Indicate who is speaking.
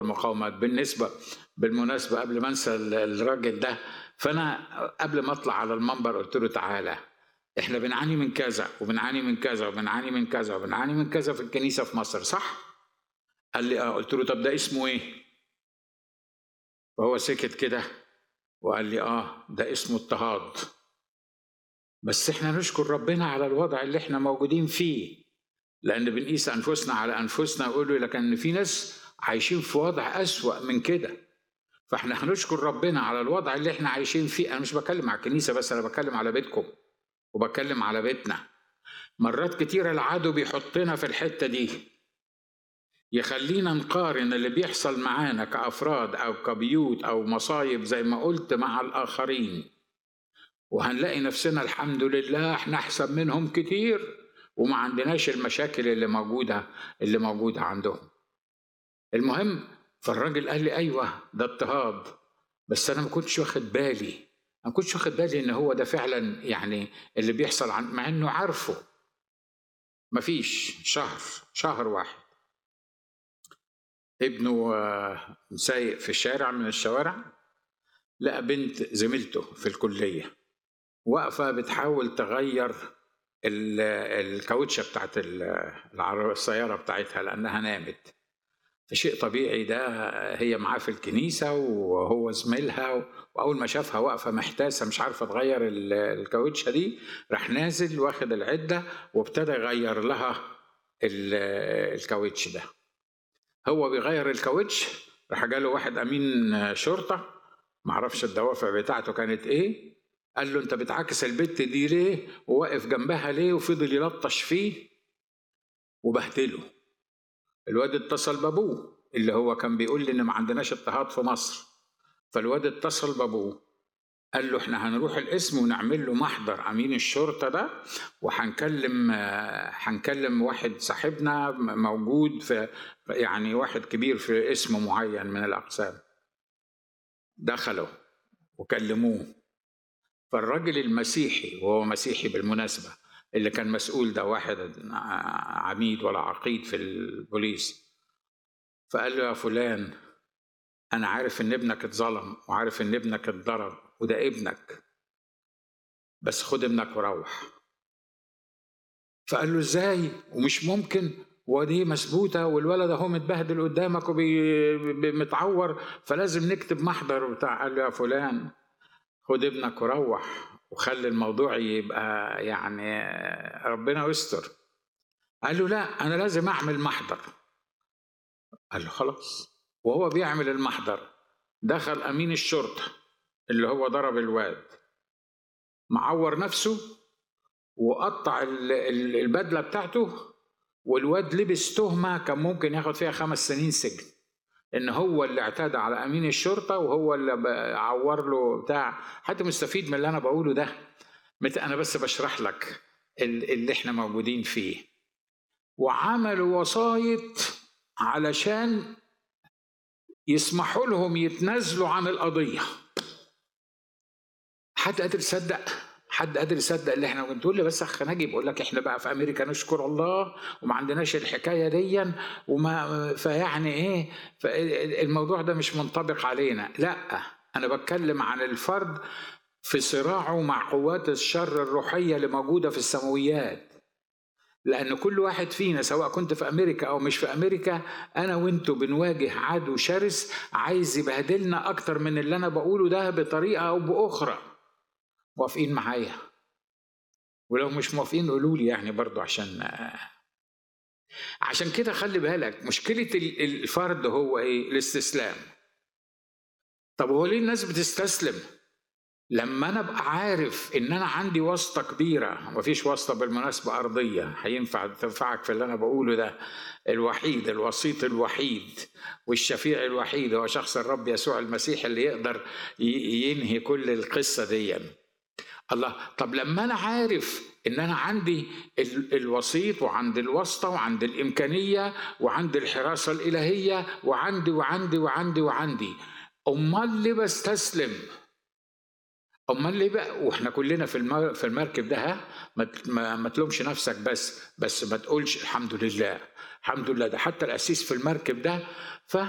Speaker 1: المقاومات بالنسبه بالمناسبه قبل ما انسى ال- الراجل ده فانا قبل ما اطلع على المنبر قلت له تعالى احنا بنعاني من كذا وبنعاني من كذا وبنعاني من كذا وبنعاني من كذا في الكنيسه في مصر صح؟ قال لي اه قلت له طب ده اسمه ايه؟ فهو سكت كده وقال لي اه ده اسمه اضطهاد بس احنا نشكر ربنا على الوضع اللي احنا موجودين فيه لان بنقيس انفسنا على انفسنا ويقولوا لكن في ناس عايشين في وضع اسوا من كده فاحنا هنشكر ربنا على الوضع اللي احنا عايشين فيه انا مش بتكلم على الكنيسه بس انا بتكلم على بيتكم وبتكلم على بيتنا مرات كتيرة العدو بيحطنا في الحتة دي يخلينا نقارن اللي بيحصل معانا كأفراد أو كبيوت أو مصايب زي ما قلت مع الآخرين وهنلاقي نفسنا الحمد لله احنا أحسن منهم كتير وما عندناش المشاكل اللي موجودة اللي موجودة عندهم المهم فالراجل قال لي أيوه ده اضطهاد بس أنا ما كنتش واخد بالي ما كنتش واخد بالي إن هو ده فعلا يعني اللي بيحصل عن مع إنه عارفه مفيش شهر شهر واحد ابنه آه، سايق في الشارع من الشوارع لقى بنت زميلته في الكلية واقفة بتحاول تغير ال- الكاوتشة بتاعت ال- العر- السيارة بتاعتها لأنها نامت فشيء طبيعي ده هي معاه في الكنيسة وهو زميلها وأول ما شافها واقفة محتاسة مش عارفة تغير ال- الكاوتشة دي راح نازل واخد العدة وابتدى يغير لها ال- الكاوتش ده هو بيغير الكاوتش راح جاله واحد امين شرطه معرفش الدوافع بتاعته كانت ايه قال له انت بتعاكس البت دي ليه وواقف جنبها ليه وفضل يلطش فيه وبهدله الواد اتصل بابوه اللي هو كان بيقول لي ان ما عندناش اضطهاد في مصر فالواد اتصل بابوه قال له احنا هنروح القسم ونعمل له محضر امين الشرطه ده وهنكلم آه، هنكلم واحد صاحبنا م- موجود في يعني واحد كبير في اسم معين من الاقسام دخلوا وكلموه فالراجل المسيحي وهو مسيحي بالمناسبه اللي كان مسؤول ده واحد آه، عميد ولا عقيد في البوليس فقال له يا فلان انا عارف ان ابنك اتظلم وعارف ان ابنك اتضرب وده ابنك بس خد ابنك وروح فقال له ازاي ومش ممكن ودي مسبوته والولد اهو متبهدل قدامك ومتعور فلازم نكتب محضر وبتاع قال له يا فلان خد ابنك وروح وخلي الموضوع يبقى يعني ربنا يستر قال له لا انا لازم اعمل محضر قال له خلاص وهو بيعمل المحضر دخل امين الشرطه اللي هو ضرب الواد معور نفسه وقطع ال- ال- البدله بتاعته والواد لبس تهمه كان ممكن ياخد فيها خمس سنين سجن ان هو اللي اعتدى على امين الشرطه وهو اللي ب- عور له بتاع حتى مستفيد من اللي انا بقوله ده مت- انا بس بشرح لك ال- اللي احنا موجودين فيه وعملوا وسايط علشان يسمحوا لهم يتنازلوا عن القضيه حد قادر يصدق حد قادر يصدق اللي احنا بتقول لي بس اخ نجي بقول لك احنا بقى في امريكا نشكر الله وما عندناش الحكايه دي وما فيعني ايه الموضوع ده مش منطبق علينا لا انا بتكلم عن الفرد في صراعه مع قوات الشر الروحيه اللي موجوده في السماويات لأن كل واحد فينا سواء كنت في أمريكا أو مش في أمريكا أنا وأنتوا بنواجه عدو شرس عايز يبهدلنا أكتر من اللي أنا بقوله ده بطريقة أو بأخرى موافقين معايا ولو مش موافقين قولوا لي يعني برضو عشان عشان كده خلي بالك مشكلة ال- الفرد هو إيه الاستسلام طب هو ليه الناس بتستسلم لما انا ابقى عارف ان انا عندي واسطه كبيره مفيش واسطه بالمناسبه ارضيه هينفع تنفعك في اللي انا بقوله ده الوحيد الوسيط الوحيد والشفيع الوحيد هو شخص الرب يسوع المسيح اللي يقدر ي- ينهي كل القصه دي الله طب لما انا عارف ان انا عندي ال- الوسيط وعندي الواسطه وعندي الامكانيه وعندي الحراسه الالهيه وعندي وعندي وعندي وعندي امال ليه بستسلم امال ليه بقى واحنا كلنا في المر... في المركب ده ها ما ت- ما, ما تلومش نفسك بس بس ما تقولش الحمد لله الحمد لله ده حتى القسيس في المركب ده ف